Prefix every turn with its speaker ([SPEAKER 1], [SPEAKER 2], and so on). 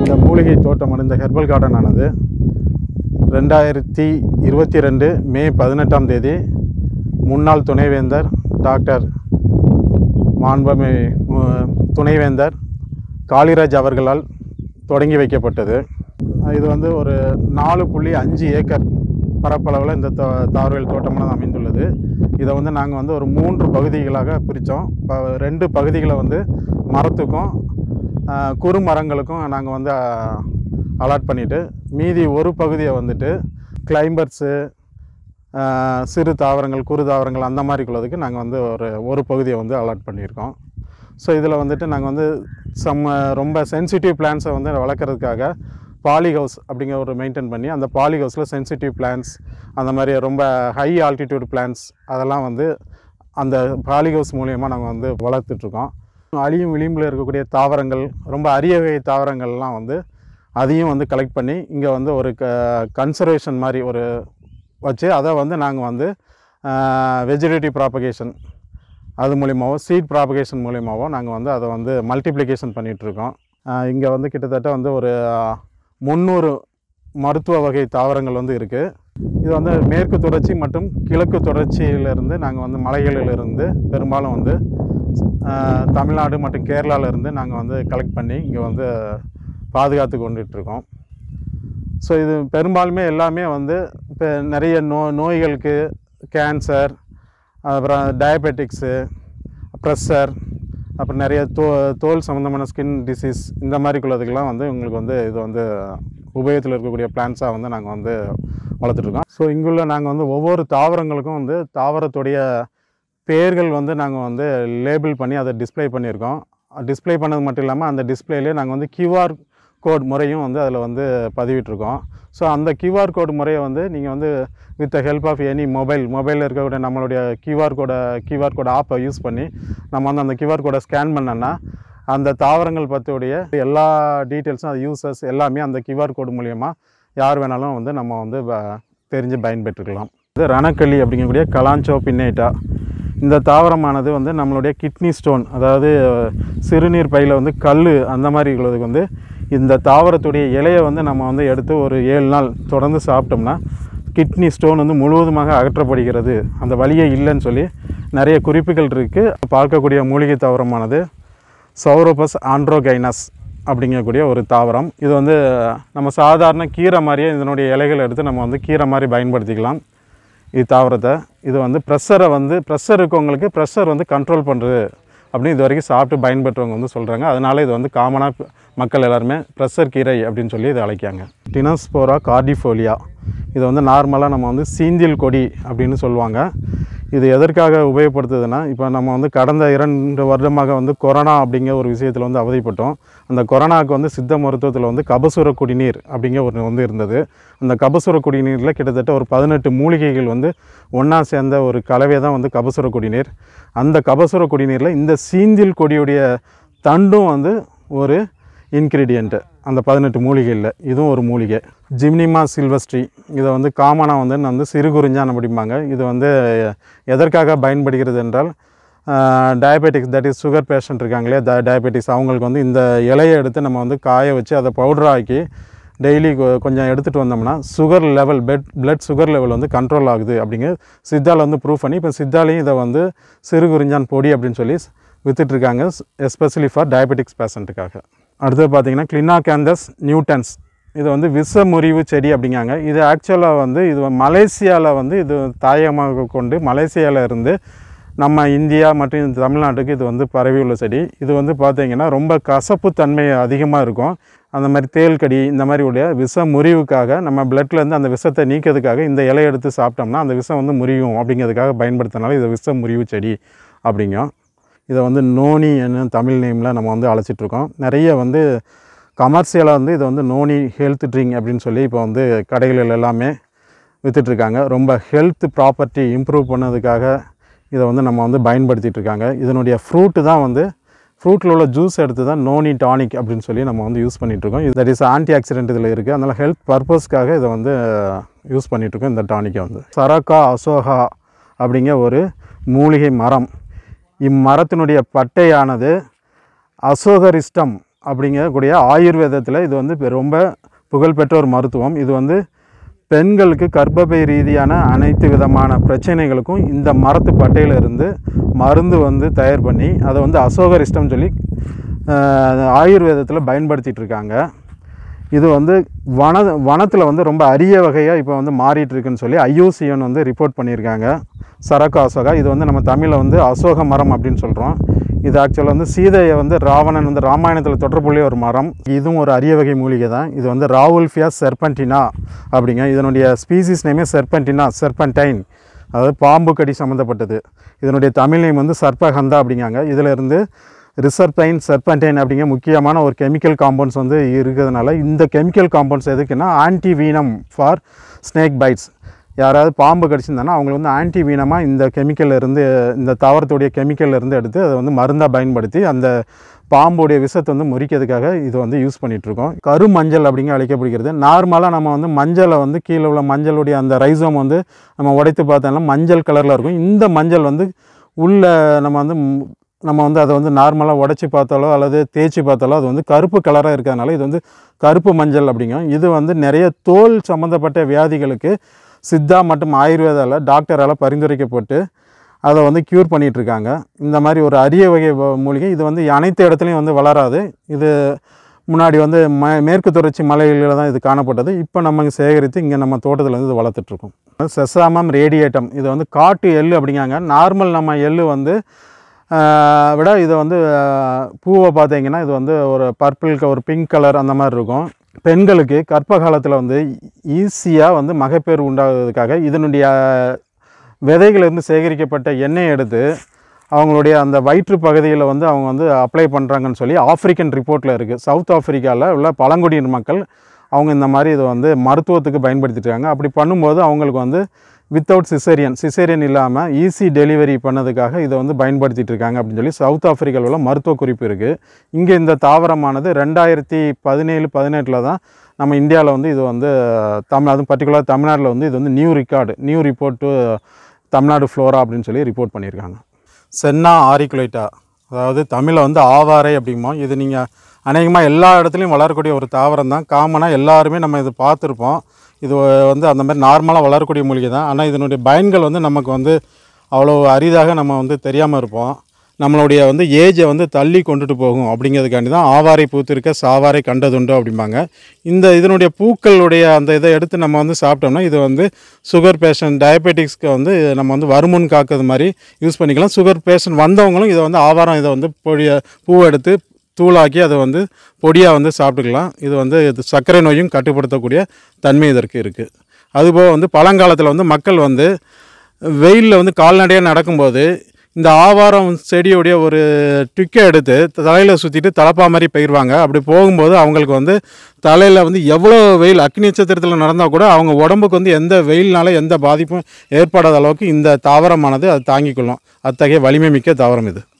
[SPEAKER 1] இந்த மூலிகை தோட்டம் இந்த ஹெர்பல் கார்டன் ஆனது ரெண்டாயிரத்தி இருபத்தி ரெண்டு மே பதினெட்டாம் தேதி முன்னாள் துணைவேந்தர் டாக்டர் மாண்புமை மு- துணைவேந்தர் காளிராஜ் அவர்களால் தொடங்கி வைக்கப்பட்டது இது வந்து ஒரு நாலு புள்ளி அஞ்சு ஏக்கர் பரப்பளவில் இந்த தோ தாவரவியல் தோட்டமானது அமைந்துள்ளது இதை வந்து நாங்கள் வந்து ஒரு மூன்று பகுதிகளாக பிரித்தோம் ரெண்டு பகுதிகளை வந்து மரத்துக்கும் ஆஹ், குறு மரங்களுக்கும் நாங்கள் வந்து அலாட் பண்ணிவிட்டு மீதி ஒரு பகுதியை வந்துட்டு கிளைம்பர்ஸு சிறு தாவரங்கள் குறு தாவரங்கள் அந்த மாதிரி உள்ளதுக்கு நாங்கள் வந்து ஒரு ஒரு பகுதியை வந்து அலாட் பண்ணியிருக்கோம் ஸோ இதில் வந்துட்டு நாங்கள் வந்து சம்ம ரொம்ப சென்சிட்டிவ் பிளான்ஸை வந்து வளர்க்குறதுக்காக பாலி ஹவுஸ் அப்படிங்கிற ஒரு மெயின்டைன் பண்ணி அந்த பாலி ஹவுஸில் சென்சிட்டிவ் பிளான்ஸ் அந்த மாதிரி ரொம்ப ஹை ஆல்டிடியூட் பிளான்ஸ் அதெல்லாம் வந்து அந்த பாலி ஹவுஸ் மூலியமாக நாங்கள் வந்து வளர்த்துட்ருக்கோம் அழியும் விளிம்பில் இருக்கக்கூடிய தாவரங்கள் ரொம்ப அரிய வகை தாவரங்கள்லாம் வந்து அதையும் வந்து கலெக்ட் பண்ணி இங்கே வந்து ஒரு க கன்சர்வேஷன் மாதிரி ஒரு வச்சு அதை வந்து நாங்கள் வந்து வெஜிடேட்டிவ் ப்ராபகேஷன் அது மூலியமாவோ சீட் ப்ராபகேஷன் மூலியமாவோ நாங்கள் வந்து அதை வந்து மல்டிப்ளிகேஷன் பண்ணிகிட்ருக்கோம் இங்கே வந்து கிட்டத்தட்ட வந்து ஒரு முந்நூறு மருத்துவ வகை தாவரங்கள் வந்து இருக்குது இது வந்து மேற்கு தொடர்ச்சி மற்றும் கிழக்கு தொடர்ச்சியிலிருந்து நாங்கள் வந்து மலைகளிலிருந்து பெரும்பாலும் வந்து ஆஹ், தமிழ்நாடு மற்றும் கேரளாவிலேருந்து நாங்கள் வந்து கலெக்ட் பண்ணி இங்கே வந்து பாதுகாத்து கொண்டுட்ருக்கோம் ஸோ இது பெரும்பாலுமே எல்லாமே வந்து இப்போ நிறைய நோ நோய்களுக்கு கேன்சர் அப்புறம் டயபெட்டிக்ஸு ப்ரெஷர் அப்புறம் நிறைய தோ தோல் சம்மந்தமான ஸ்கின் டிசீஸ் இந்த மாதிரி உள்ளதுக்கெல்லாம் வந்து உங்களுக்கு வந்து இது வந்து உபயோகத்தில் இருக்கக்கூடிய பிளான்ஸாக வந்து நாங்கள் வந்து வளர்த்துட்ருக்கோம் ஸோ இங்குள்ள நாங்கள் வந்து ஒவ்வொரு தாவரங்களுக்கும் வந்து தாவரத்துடைய பேர்கள் வந்து நாங்கள் வந்து லேபிள் பண்ணி அதை டிஸ்ப்ளே பண்ணியிருக்கோம் டிஸ்ப்ளே பண்ணது மட்டும் இல்லாமல் அந்த டிஸ்ப்ளேலே நாங்கள் வந்து கியூஆர் கோட் முறையும் வந்து அதில் வந்து பதிவிட்டிருக்கோம் ஸோ அந்த கியூஆர் கோட் முறையை வந்து நீங்கள் வந்து with the help of any mobile மொபைலில் இருக்கக்கூடிய நம்மளுடைய கியூஆர் கோடை கியூஆர் கோட் ஆப்பை யூஸ் பண்ணி நம்ம வந்து அந்த கியூஆர் கோடை ஸ்கேன் பண்ணோன்னா அந்த தாவரங்கள் பற்றியுடைய எல்லா டீட்டெயில்ஸும் அது யூசர்ஸ் எல்லாமே அந்த கியூஆர் கோடு மூலியமாக யார் வேணாலும் வந்து நம்ம வந்து ப- தெரிஞ்சு பயன்பெற்றுக்கலாம் இது ரணக்களி அப்படிங்கக்கூடிய கலாஞ்சோ பின்னேட்டா இந்த தாவரமானது வந்து நம்மளுடைய கிட்னி ஸ்டோன் அதாவது சிறுநீர் பையில் வந்து கல் அந்த மாதிரி உள்ளதுக்கு வந்து இந்த தாவரத்துடைய இலையை வந்து நம்ம வந்து எடுத்து ஒரு ஏழு நாள் தொடர்ந்து சாப்பிட்டோம்னா கிட்னி ஸ்டோன் வந்து முழுவதுமாக அகற்றப்படுகிறது அந்த வழியே இல்லைன்னு சொல்லி நிறைய குறிப்புகள் இருக்குது பார்க்கக்கூடிய மூலிகை தாவரமானது சௌரோபஸ் ஆண்ட்ரோகைனஸ் அப்படிங்கக்கூடிய ஒரு தாவரம் இது வந்து நம்ம சாதாரண கீரை மாதிரியே இதனுடைய இலைகளை எடுத்து நம்ம வந்து கீரை மாதிரி பயன்படுத்திக்கலாம் இது தாவரத்தை இது வந்து ப்ரெஷரை வந்து ப்ரெஷர் இருக்கவங்களுக்கு ப்ரெஷர் வந்து கண்ட்ரோல் பண்ணுறது அப்படின்னு இது வரைக்கும் சாப்பிட்டு பயன்பெற்றவங்க வந்து சொல்கிறாங்க அதனால இது வந்து காமனாக மக்கள் எல்லாருமே ப்ரெஷர் கீரை அப்படின்னு சொல்லி இதை அழைக்காங்க டினஸ்போரா கார்டிஃபோலியா இது வந்து நார்மலாக நம்ம வந்து சீந்தில் கொடி அப்படின்னு சொல்லுவாங்க இது எதற்காக உபயோகப்படுத்துதுன்னா இப்போ நம்ம வந்து கடந்த இரண்டு வருடமாக வந்து கொரோனா அப்படிங்கிற ஒரு விஷயத்தில் வந்து அவதிப்பட்டோம் அந்த கொரோனாவுக்கு வந்து சித்த மருத்துவத்தில் வந்து கபசுர குடிநீர் அப்படிங்கிற ஒரு வந்து இருந்தது அந்த கபசுர குடிநீரில் கிட்டத்தட்ட ஒரு பதினெட்டு மூலிகைகள் வந்து ஒன்றா சேர்ந்த ஒரு கலவை தான் வந்து கபசுர குடிநீர் அந்த கபசுர குடிநீரில் இந்த சீந்தில் கொடியுடைய தண்டும் வந்து ஒரு இன்க்ரீடியண்ட்டு அந்த பதினெட்டு மூலிகையில் இதுவும் ஒரு மூலிகை ஜிம்னிமா சில்வஸ்ட்ரி இதை வந்து காமனாக வந்து வந்து சிறுகுறிஞ்சான் அப்படிம்பாங்க இது வந்து எதற்காக பயன்படுகிறது என்றால் diabetics that is sugar patient இருக்காங்களே த டயபெட்டிக்ஸ் அவங்களுக்கு வந்து இந்த இலையை எடுத்து நம்ம வந்து காய வச்சு அதை பவுடர் ஆக்கி டெய்லி கொஞ்சம் எடுத்துகிட்டு வந்தோம்னா சுகர் லெவல் பெட் பிளட் சுகர் லெவல் வந்து கண்ட்ரோல் ஆகுது அப்படிங்க சித்தால வந்து ப்ரூவ் பண்ணி இப்போ சித்தாலையும் இதை வந்து சிறுகுறிஞ்சான் பொடி அப்படின்னு சொல்லி வித்துட்ருக்காங்க எஸ்பெஷலி ஃபார் டயபெட்டிக்ஸ் பேஷண்ட்டுக்காக அடுத்து பார்த்தீங்கன்னா கிளினாகேந்தஸ் நியூட்டன்ஸ் இது வந்து விஷ முறிவு செடி அப்படிங்காங்க இது ஆக்சுவலாக வந்து இது மலேசியாவில் வந்து இது தாயகமாக கொண்டு மலேசியாவில் இருந்து நம்ம இந்தியா மற்றும் இந்த தமிழ்நாட்டுக்கு இது வந்து பரவி உள்ள செடி இது வந்து பார்த்தீங்கன்னா ரொம்ப கசப்பு தன்மை அதிகமாக இருக்கும் அந்த மாதிரி தேள்கடி இந்த மாதிரி உடைய விஷ முறிவுக்காக நம்ம பிளட்லேருந்து அந்த விஷத்தை நீக்கிறதுக்காக இந்த இலையை எடுத்து சாப்பிட்டோம்னா அந்த விஷம் வந்து முறியும் அப்படிங்கிறதுக்காக பயன்படுத்தினால இது விஷ முறிவு செடி அப்படிங்கும் இதை வந்து நோனி என்ன தமிழ் நேமில் நம்ம வந்து அழைச்சிட்ருக்கோம் நிறைய வந்து கமர்ஷியலாக வந்து இதை வந்து நோனி ஹெல்த் ட்ரிங்க் அப்படின்னு சொல்லி இப்போ வந்து கடைகளில் எல்லாமே விற்றுட்ருக்காங்க ரொம்ப ஹெல்த் ப்ராப்பர்ட்டி இம்ப்ரூவ் பண்ணதுக்காக இதை வந்து நம்ம வந்து பயன்படுத்திட்டு இருக்காங்க இதனுடைய ஃப்ரூட்டு தான் வந்து ஃப்ரூட்டில் உள்ள ஜூஸ் எடுத்து தான் நோனி டானிக் அப்படின்னு சொல்லி நம்ம வந்து யூஸ் பண்ணிகிட்ருக்கோம் இது தட் இஸ் ஆன்டி ஆக்சிடென்ட் இதில் இருக்குது அதனால் ஹெல்த் பர்பஸ்க்காக இதை வந்து யூஸ் பண்ணிகிட்ருக்கோம் இந்த டானிக்கை வந்து சரக்கா அசோகா அப்படிங்கிற ஒரு மூலிகை மரம் இம்மரத்தினுடைய பட்டையானது அசோகரிஸ்டம் அப்படிங்கக்கூடிய ஆயுர்வேதத்தில் இது வந்து பெ- ரொம்ப புகழ்பெற்ற ஒரு மருத்துவம் இது வந்து பெண்களுக்கு கர்ப்பப்பை ரீதியான அனைத்து விதமான பிரச்சனைகளுக்கும் இந்த மரத்து பட்டையிலிருந்து மருந்து வந்து தயார் பண்ணி அதை வந்து அசோகரிஷ்டம் சொல்லி ஆயுர்வேதத்தில் பயன்படுத்திட்டு இருக்காங்க இது வந்து வன வனத்தில் வந்து ரொம்ப அரிய வகையாக இப்போ வந்து மாறிட்டு இருக்குன்னு சொல்லி ஐயூசிஎன் வந்து ரிப்போர்ட் பண்ணியிருக்காங்க சரக்கு அசோகா இது வந்து நம்ம தமிழில் வந்து அசோக மரம் அப்படின்னு சொல்கிறோம் இது ஆக்சுவலாக வந்து சீதையை வந்து ராவணன் வந்து ராமாயணத்தில் தொடர்புடைய ஒரு மரம் இதுவும் ஒரு அரிய வகை மூலிகை தான் இது வந்து ராவுல்ஃபியா செர்பன்டினா அப்படிங்க இதனுடைய ஸ்பீசிஸ் நேமே செர்பன்டினா செர்பன்டைன் அதாவது பாம்பு கடி சம்மந்தப்பட்டது இதனுடைய தமிழ் நேம் வந்து சர்பகந்தா அப்படிங்காங்க இதில் இருந்து ரிசர்பைன் சர்பன்டைன் அப்படிங்கிற முக்கியமான ஒரு கெமிக்கல் காம்பவுண்ட்ஸ் வந்து இருக்கிறதுனால இந்த கெமிக்கல் காம்பவுண்ட்ஸ் எதுக்குன்னா anti venom for snake bites யாராவது பாம்பு கடிச்சிருந்தாங்கன்னா அவங்களுக்கு வந்து ஆன்டி வீனமாக இந்த chemical ல இருந்து இந்த தாவரத்துடைய chemical ல இருந்து எடுத்து அதை வந்து மருந்தாக பயன்படுத்தி அந்த பாம்புடைய விஷத்தை வந்து முறிக்கிறதுக்காக இது வந்து யூஸ் பண்ணிகிட்ருக்கோம் கருமஞ்சள் அப்படிங்க அழைக்கப்படுகிறது நார்மலாக நம்ம வந்து மஞ்சளை வந்து கீழே உள்ள மஞ்சளுடைய அந்த ரைசோம் வந்து நம்ம உடைத்து பார்த்தோம்னா மஞ்சள் கலரில் இருக்கும் இந்த மஞ்சள் வந்து உள்ள நம்ம வந்து ம், நம்ம வந்து அதை வந்து நார்மலாக உடைச்சி பார்த்தாலோ அல்லது தேய்ச்சி பார்த்தாலோ அது வந்து கருப்பு கலராக இருக்கிறதுனால இது வந்து கருப்பு மஞ்சள் அப்படிங்க இது வந்து நிறைய தோல் சம்மந்தப்பட்ட வியாதிகளுக்கு சித்தா மற்றும் ஆயுர்வேதாவில் டாக்டரால் பரிந்துரைக்கப்பட்டு அதை வந்து க்யூர் பண்ணிட்டு இருக்காங்க இந்த மாதிரி ஒரு அரிய வகை வ- மூலிகை இது வந்து அனைத்து இடத்துலையும் வந்து வளராது இது முன்னாடி வந்து ம மேற்கு தொடர்ச்சி மலைகளில் தான் இது காணப்பட்டது இப்போ நம்ம இங்க சேகரித்து இங்கே நம்ம தோட்டத்தில் வந்து இது வளர்த்துட்ருக்கோம் செசாமம் ரேடியேட்டம் இது வந்து காட்டு எள்ளு அப்படிங்காங்க நார்மல் நம்ம எள்ளு வந்து ஆஹ், விட இது வந்து ஆஹ், பூவை பார்த்தீங்கன்னா இது வந்து ஒரு பர்பிள் ஒரு பிங்க் கலர் அந்த மாதிரி இருக்கும் பெண்களுக்கு கர்ப்ப காலத்தில் வந்து ஈஸியாக வந்து மகப்பேறு உண்டாகிறதுக்காக இதனுடைய விதைகளிலிருந்து சேகரிக்கப்பட்ட எண்ணெயை எடுத்து அவங்களுடைய அந்த வயிற்று பகுதியில் வந்து அவங்க வந்து அப்ளை பண்ணுறாங்கன்னு சொல்லி ஆப்பிரிக்கன் ரிப்போர்ட்டில் இருக்குது சவுத் ஆப்பிரிக்காவில் உள்ள பழங்குடியின மக்கள் அவங்க இந்த மாதிரி இதை வந்து மருத்துவத்துக்கு பயன்படுத்திட்டு இருக்காங்க அப்படி பண்ணும்போது அவங்களுக்கு வந்து வித்தவுட் சிசேரியன் சிசேரியன் இல்லாமல் ஈஸி டெலிவரி பண்ணதுக்காக இதை வந்து பயன்படுத்திட்டு இருக்காங்க அப்படின்னு சொல்லி சவுத் ஆப்பிரிக்காவில் உள்ள மருத்துவ குறிப்பு இருக்குது இங்கே இந்த தாவரமானது ரெண்டாயிரத்தி பதினேழு பதினெட்டில் தான் நம்ம இந்தியாவில் வந்து இது வந்து தமிழ் அதுவும் பர்டிகுலர் தமிழ்நாட்டில் வந்து இது வந்து new record new report to Tamil Nadu flora அப்படின்னு சொல்லி ரிப்போர்ட் பண்ணியிருக்காங்க சென்னா ஆரிக்குலைட்டா அதாவது தமிழில் வந்து ஆவாரை அப்படிமோ இது நீங்கள் அநேகமாக எல்லா இடத்துலையும் வளரக்கூடிய ஒரு தாவரம் தான் காமனாக எல்லாருமே நம்ம இது பார்த்துருப்போம் இது வந்து அந்த மாதிரி நார்மலாக வளரக்கூடிய மூலிகை தான் ஆனால் இதனுடைய பயன்கள் வந்து நமக்கு வந்து அவ்வளோ அரிதாக நம்ம வந்து தெரியாமல் இருப்போம் நம்மளுடைய வந்து ஏஜை வந்து தள்ளி கொண்டுட்டு போகும் அப்படிங்கிறதுக்காண்டி தான் ஆவாரை பூத்திருக்க சாவாரை கண்டதுண்டோ அப்படிம்பாங்க இந்த இதனுடைய பூக்களுடைய அந்த இதை எடுத்து நம்ம வந்து சாப்பிட்டோம்னா இது வந்து சுகர் பேஷண்ட் டயபெட்டிக்ஸ்க்கு வந்து நம்ம வந்து வருமுன் காக்கிறது மாதிரி யூஸ் பண்ணிக்கலாம் சுகர் பேஷண்ட் வந்தவங்களும் இதை வந்து ஆவாரம் இதை வந்து பொடிய பூவை எடுத்து தூளாக்கி அதை வந்து பொடியாக வந்து சாப்பிட்டுக்கலாம் இது வந்து இது சர்க்கரை நோயும் கட்டுப்படுத்தக்கூடிய தன்மை இதற்கு இருக்குது அதுபோக வந்து பழங்காலத்தில் வந்து மக்கள் வந்து வெயிலில் வந்து கால்நடையாக நடக்கும்போது இந்த ஆவாரம் செடியுடைய ஒரு ட்விக்கை எடுத்து தலையில் சுற்றிட்டு தலப்பா மாதிரி போயிடுவாங்க அப்படி போகும்போது அவங்களுக்கு வந்து தலையில் வந்து எவ்வளோ வெயில் அக்னி நட்சத்திரத்தில் நடந்தால் கூட அவங்க உடம்புக்கு வந்து எந்த வெயில்னால எந்த பாதிப்பும் ஏற்படாத அளவுக்கு இந்த தாவரமானது அது தாங்கிக் கொள்ளும் அத்தகைய வலிமை மிக்க தாவரம் இது